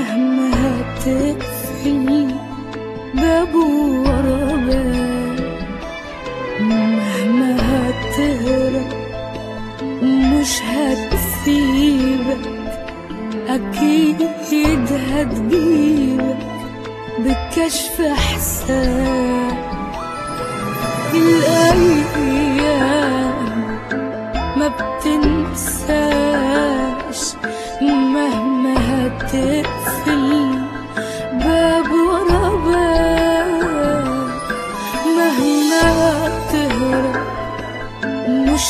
مهما هتقفل باب ورا باب مهما هتهرب مش هتسيبك أكيد هتجيبك بكشف حساب الأيام ما بتنساش مهما هتقفل باب ورا باب مهما تهرب مش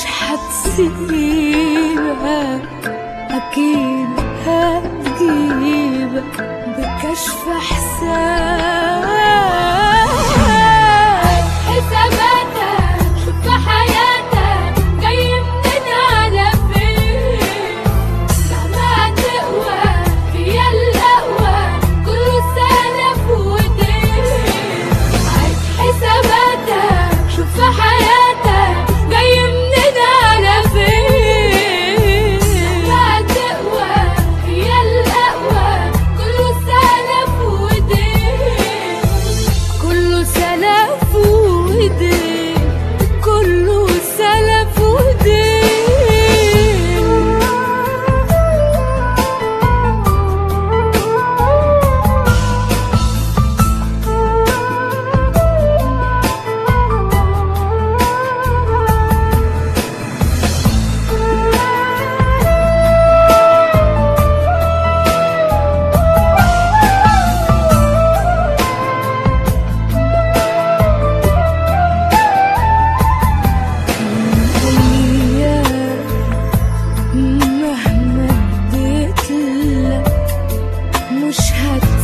هتسيبك أكيد هتجيبك بكشف حساب حساباتك في حياتك جاي منين على فين مهما تقوى هي الأقوى كله سلف ودين عيد حساباتك شوف في حياتك جاي منين على فين مهما تقوى هي الأقوى كله سلف ودين كله سلف ودين كله سلف أيام مهما اديت لك مش هت